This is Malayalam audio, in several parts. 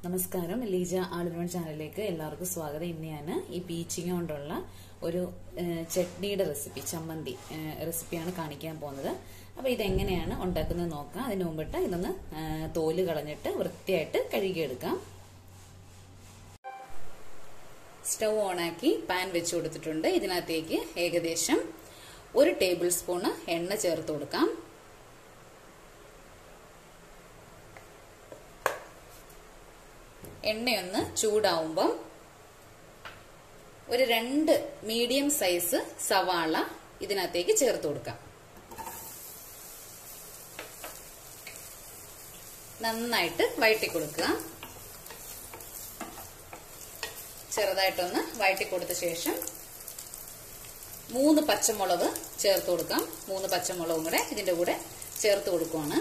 നമസ്കാരം ലീജ ആളുവൺ ചാനലിലേക്ക് എല്ലാവർക്കും സ്വാഗതം ഇന്ന് ഞാൻ ഈ പീച്ചിങ് കൊണ്ടുള്ള ഒരു ഏഹ്, ചട്നിയുടെ റെസിപ്പി ചമ്മന്തി ഏഹ്, റെസിപ്പിയാണ് കാണിക്കാൻ പോകുന്നത് അപ്പൊ ഇതെങ്ങനെയാണ് ഉണ്ടാക്കുന്നത് നോക്കാം അതിന് മുമ്പിട്ട് ഇതൊന്ന് ഏഹ്, തോല് കളഞ്ഞിട്ട് വൃത്തിയായിട്ട് കഴുകിയെടുക്കാം സ്റ്റൗ ഓണാക്കി പാൻ വെച്ച് കൊടുത്തിട്ടുണ്ട് ഇതിനകത്തേക്ക് ഏകദേശം ഒരു ടേബിൾ സ്പൂണ് എണ്ണ ചേർത്ത് കൊടുക്കാം എണ്ണയൊന്ന് ചൂടാവുമ്പം ഒരു രണ്ട് മീഡിയം സൈസ് സവാള ഇതിനകത്തേക്ക് ചേർത്ത് കൊടുക്കാം നന്നായിട്ട് വഴറ്റി കൊടുക്കുക ചെറുതായിട്ടൊന്ന് വഴറ്റി കൊടുത്ത ശേഷം മൂന്ന് പച്ചമുളക് ചേർത്ത് കൊടുക്കാം മൂന്ന് പച്ചമുളകും കൂടെ ഇതിന്റെ കൂടെ ചേർത്ത് കൊടുക്കുവാണ്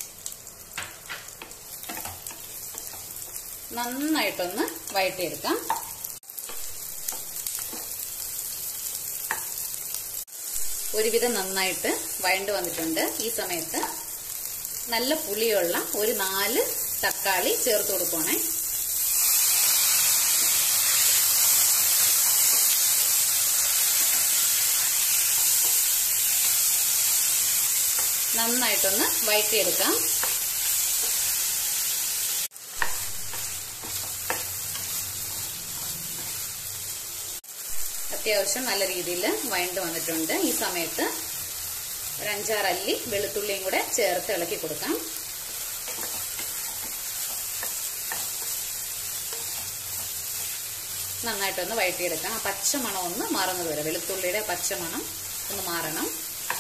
നന്നായിട്ടൊന്ന് വഴറ്റിയെടുക്കാം ഒരുവിധം നന്നായിട്ട് വഴണ്ട് വന്നിട്ടുണ്ട് ഈ സമയത്ത് നല്ല പുളിയുള്ള ഒരു നാല് തക്കാളി ചേർത്ത് കൊടുക്കുവാണേ നന്നായിട്ടൊന്ന് വഴറ്റിയെടുക്കാം അത്യാവശ്യം നല്ല രീതിയിൽ വഴണ്ട് വന്നിട്ടുണ്ട് ഈ സമയത്ത് ഒരു അഞ്ചാറ് അല്ലി വെളുത്തുള്ളിയും കൂടെ ചേർത്ത് ഇളക്കി കൊടുക്കാം നന്നായിട്ടൊന്ന് വഴറ്റിയെടുക്കാം ആ പച്ചമണം ഒന്ന് മാറുന്നത് വരെ വെളുത്തുള്ളിയുടെ പച്ചമണം ഒന്ന് മാറണം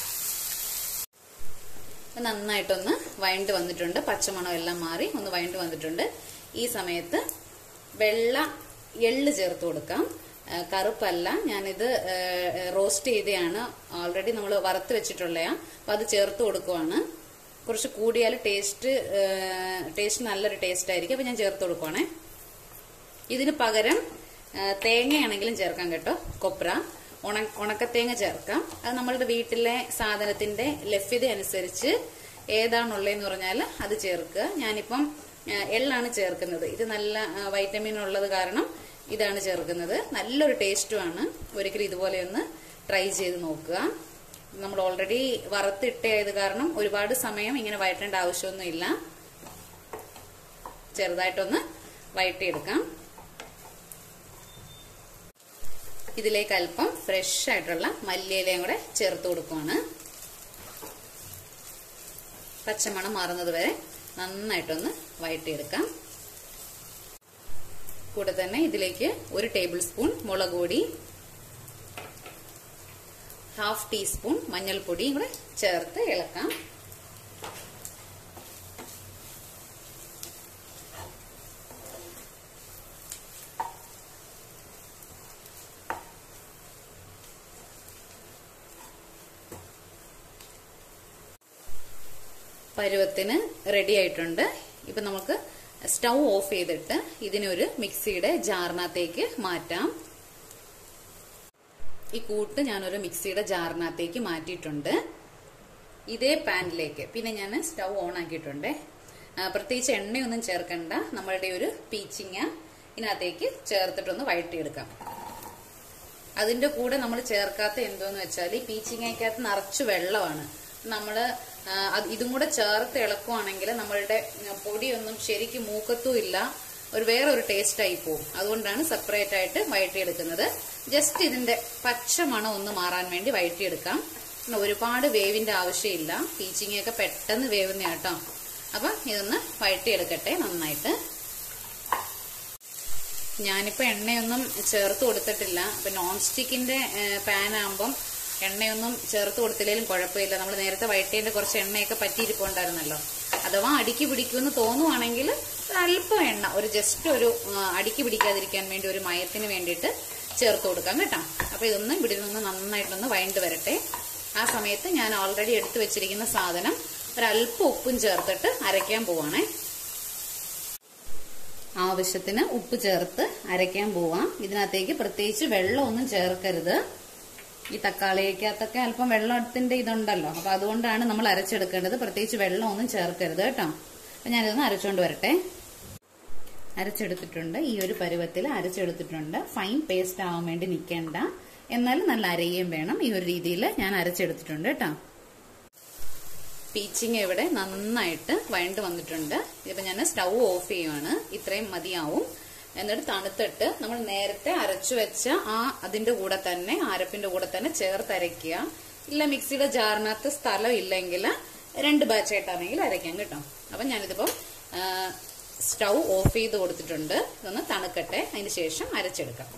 നന്നായിട്ടൊന്ന് വഴണ്ട് വന്നിട്ടുണ്ട് പച്ചമണം എല്ലാം മാറി ഒന്ന് വഴണ്ട് വന്നിട്ടുണ്ട് ഈ സമയത്ത് വെള്ള എള്ള് ചേർത്ത് കൊടുക്കാം കറുപ്പല്ല ഞാനിത് റോസ്റ്റ് ചെയ്തതാണ് ഓൾറെഡി നമ്മൾ വറുത്ത് വെച്ചിട്ടുള്ളയാ അപ്പൊ അത് ചേർത്ത് കൊടുക്കുവാണ് കുറച്ച് കൂടിയാൽ ടേസ്റ്റ് ടേസ്റ്റ് നല്ലൊരു ടേസ്റ്റ് ആയിരിക്കും അപ്പൊ ഞാൻ ചേർത്ത് കൊടുക്കുവാണേ ഇതിന് പകരം തേങ്ങയാണെങ്കിലും ചേർക്കാം കേട്ടോ കൊപ്ര ഉണ ഉണക്കത്തേങ്ങ ചേർക്കാം അത് നമ്മളുടെ വീട്ടിലെ സാധനത്തിന്റെ ലഭ്യത അനുസരിച്ച് ഏതാണുള്ളതെന്ന് പറഞ്ഞാൽ അത് ചേർക്കുക ഞാനിപ്പം എള്ളാണ് ചേർക്കുന്നത് ഇത് നല്ല വൈറ്റമിൻ ഉള്ളത് കാരണം ഇതാണ് ചേർക്കുന്നത് നല്ലൊരു ടേസ്റ്റുമാണ് ഒരിക്കലും ഇതുപോലെ ഒന്ന് ട്രൈ ചെയ്ത് നോക്കുക നമ്മൾ ഓൾറെഡി വറുത്തിട്ടായത് കാരണം ഒരുപാട് സമയം ഇങ്ങനെ വഴറ്റേണ്ട ആവശ്യമൊന്നുമില്ല ചെറുതായിട്ടൊന്ന് വഴറ്റിയെടുക്കാം ഇതിലേക്ക് അല്പം ഫ്രഷ് ആയിട്ടുള്ള മല്ലിയിലയും കൂടെ ചേർത്ത് കൊടുക്കുവാണ് പച്ചമണം മാറുന്നത് വരെ നന്നായിട്ടൊന്ന് വഴറ്റിയെടുക്കാം കൂടെ തന്നെ ഇതിലേക്ക് ഒരു ടേബിൾ സ്പൂൺ മുളക് പൊടി ഹാഫ് ടീസ്പൂൺ മഞ്ഞൾപ്പൊടിയും കൂടെ ചേർത്ത് ഇളക്കാം പരുവത്തിന് റെഡി ആയിട്ടുണ്ട് ഇപ്പൊ നമുക്ക് സ്റ്റൗ ഓഫ് ചെയ്തിട്ട് ഇതിനൊരു മിക്സിയുടെ ജാറിനകത്തേക്ക് മാറ്റാം ഈ കൂട്ട് ഞാനൊരു മിക്സിയുടെ ജാറിനകത്തേക്ക് മാറ്റിയിട്ടുണ്ട് ഇതേ പാനിലേക്ക് പിന്നെ ഞാൻ സ്റ്റൗ ഓൺ ആക്കിയിട്ടുണ്ട് പ്രത്യേകിച്ച് എണ്ണയൊന്നും ചേർക്കണ്ട നമ്മളുടെ ഒരു പീച്ചിങ്ങ ഇതിനകത്തേക്ക് ചേർത്തിട്ടൊന്ന് വഴറ്റിയെടുക്കാം അതിന്റെ കൂടെ നമ്മൾ ചേർക്കാത്ത എന്തോന്ന് വെച്ചാൽ ഈ പീച്ചിങ്ങയ്ക്കകത്ത് നിറച്ച് വെള്ളമാണ് നമ്മള് ഇതും കൂടെ ചേർത്ത് ഇളക്കുവാണെങ്കിൽ നമ്മളുടെ പൊടിയൊന്നും ശരിക്കും മൂക്കത്തും ഇല്ല ഒരു വേറെ ഒരു ടേസ്റ്റ് ആയി പോകും അതുകൊണ്ടാണ് സെപ്പറേറ്റ് ആയിട്ട് വഴറ്റിയെടുക്കുന്നത് ജസ്റ്റ് ഇതിന്റെ പച്ച മണം ഒന്ന് മാറാൻ വേണ്ടി വഴറ്റിയെടുക്കാം ഒരുപാട് വേവിന്റെ ആവശ്യമില്ല പീച്ചിങ്ങയൊക്കെ പെട്ടെന്ന് വേവുന്ന കേട്ടോ അപ്പൊ ഇതൊന്ന് വഴറ്റിയെടുക്കട്ടെ നന്നായിട്ട് ഞാനിപ്പോ എണ്ണയൊന്നും ചേർത്ത് കൊടുത്തിട്ടില്ല ഇപ്പൊ നോൺ സ്റ്റിക്കിന്റെ പാൻ ആകുമ്പം എണ്ണയൊന്നും ചേർത്ത് കൊടുത്തില്ലെങ്കിലും കുഴപ്പമില്ല നമ്മൾ നേരത്തെ വഴറ്റേന്റെ കുറച്ച് എണ്ണയൊക്കെ പറ്റിയിരിപ്പുണ്ടായിരുന്നല്ലോ അഥവാ അടുക്കി പിടിക്കുമെന്ന് തോന്നുവാണെങ്കിൽ അല്പം എണ്ണ ഒരു ജസ്റ്റ് ഒരു അടുക്കി പിടിക്കാതിരിക്കാൻ വേണ്ടി ഒരു മയത്തിന് വേണ്ടിയിട്ട് ചേർത്ത് കൊടുക്കാം കേട്ടോ അപ്പൊ ഇതൊന്ന് ഇവിടെ നിന്ന് നന്നായിട്ടൊന്ന് വഴണ്ട് വരട്ടെ ആ സമയത്ത് ഞാൻ ഓൾറെഡി എടുത്തു വെച്ചിരിക്കുന്ന സാധനം ഒരല്പം ഉപ്പും ചേർത്തിട്ട് അരയ്ക്കാൻ പോവാണേ ആവശ്യത്തിന് ഉപ്പ് ചേർത്ത് അരയ്ക്കാൻ പോവാം ഇതിനകത്തേക്ക് പ്രത്യേകിച്ച് വെള്ളമൊന്നും ചേർക്കരുത് ഈ തക്കാളിക്കകത്തൊക്കെ അല്പം വെള്ളത്തിന്റെ ഇതുണ്ടല്ലോ അപ്പൊ അതുകൊണ്ടാണ് നമ്മൾ അരച്ചെടുക്കേണ്ടത് പ്രത്യേകിച്ച് വെള്ളമൊന്നും ചേർക്കരുത് കേട്ടോ അപ്പൊ ഞാനിതൊന്ന് അരച്ചോണ്ട് വരട്ടെ അരച്ചെടുത്തിട്ടുണ്ട് ഈ ഒരു പരുവത്തിൽ അരച്ചെടുത്തിട്ടുണ്ട് ഫൈൻ പേസ്റ്റ് ആവാൻ വേണ്ടി നിൽക്കേണ്ട എന്നാൽ നല്ല അരയുകയും വേണം ഈ ഒരു രീതിയിൽ ഞാൻ അരച്ചെടുത്തിട്ടുണ്ട് കേട്ടോ പീച്ചിങ് ഇവിടെ നന്നായിട്ട് വഴണ്ട് വന്നിട്ടുണ്ട് ഇപ്പൊ ഞാൻ സ്റ്റൗ ഓഫ് ചെയ്യുവാണ് ഇത്രയും മതിയാവും എന്നിട്ട് തണുത്തിട്ട് നമ്മൾ നേരത്തെ അരച്ചു വെച്ച ആ അതിന്റെ കൂടെ തന്നെ അരപ്പിന്റെ കൂടെ തന്നെ ചേർത്ത് അരയ്ക്കുക ഇല്ല മിക്സിയുടെ ജാറിനകത്ത് സ്ഥലം ഇല്ലെങ്കിൽ രണ്ട് ബാച്ചായിട്ടാണെങ്കിൽ അരയ്ക്കാം കേട്ടോ അപ്പൊ ഞാനിതിപ്പം സ്റ്റൗ ഓഫ് ചെയ്ത് കൊടുത്തിട്ടുണ്ട് ഇതൊന്ന് തണുക്കട്ടെ അതിന് ശേഷം അരച്ചെടുക്കാം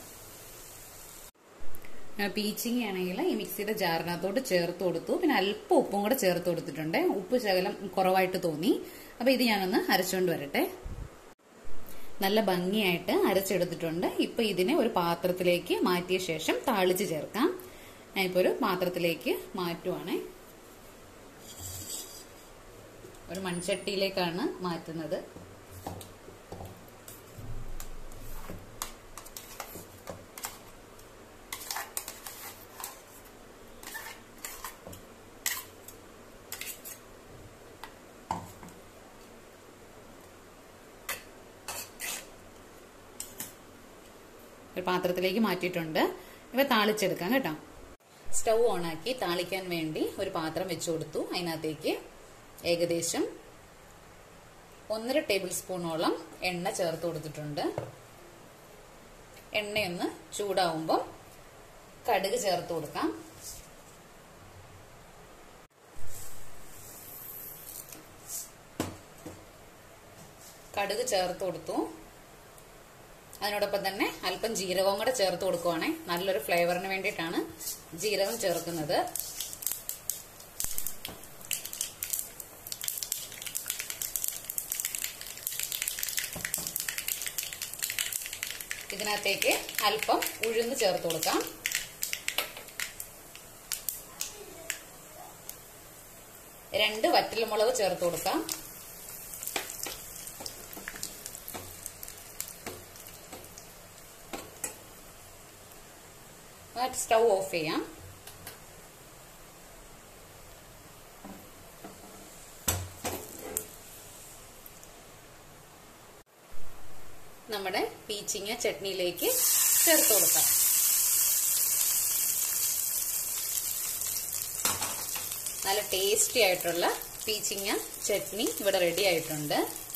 പീച്ചിങ് ആണെങ്കിൽ ഈ മിക്സിയുടെ ജാറിനകത്തോട്ട് ചേർത്ത് കൊടുത്തു പിന്നെ അല്പം ഉപ്പും കൂടെ ചേർത്ത് കൊടുത്തിട്ടുണ്ട് ഉപ്പ് ശകലം കുറവായിട്ട് തോന്നി അപ്പൊ ഇത് ഞാനൊന്ന് അരച്ചുകൊണ്ട് വരട്ടെ നല്ല ഭംഗിയായിട്ട് അരച്ചെടുത്തിട്ടുണ്ട് ഇപ്പൊ ഇതിനെ ഒരു പാത്രത്തിലേക്ക് മാറ്റിയ ശേഷം താളിച്ച് ചേർക്കാം ഞാനിപ്പോ ഒരു പാത്രത്തിലേക്ക് മാറ്റുവാണേ ഒരു മൺചട്ടിയിലേക്കാണ് മാറ്റുന്നത് ഒരു പാത്രത്തിലേക്ക് മാറ്റിയിട്ടുണ്ട് ഇവ താളിച്ചെടുക്കാം കേട്ടോ സ്റ്റൗ ഓണാക്കി താളിക്കാൻ വേണ്ടി ഒരു പാത്രം വെച്ചു കൊടുത്തു അതിനകത്തേക്ക് ഏകദേശം ഒന്നര ടേബിൾ സ്പൂണോളം എണ്ണ ചേർത്ത് കൊടുത്തിട്ടുണ്ട് എണ്ണയൊന്ന് ചൂടാവുമ്പോൾ കടുക് ചേർത്ത് കൊടുക്കാം കടുക് ചേർത്ത് കൊടുത്തു അതിനോടൊപ്പം തന്നെ അല്പം ജീരകവും കൂടെ ചേർത്ത് കൊടുക്കുവാണേ നല്ലൊരു ഫ്ലേവറിന് വേണ്ടിയിട്ടാണ് ജീരകം ചേർക്കുന്നത് ഇതിനകത്തേക്ക് അല്പം ഉഴുന്ന് ചേർത്ത് കൊടുക്കാം രണ്ട് വറ്റൽമുളക് ചേർത്ത് കൊടുക്കാം സ്റ്റൗ ഓഫ് ചെയ്യാം നമ്മുടെ പീച്ചിങ്ങ ചട്നിയിലേക്ക് ചേർത്ത് കൊടുക്കാം നല്ല ടേസ്റ്റി ആയിട്ടുള്ള പീച്ചിങ്ങ ചട്നി ഇവിടെ റെഡി ആയിട്ടുണ്ട്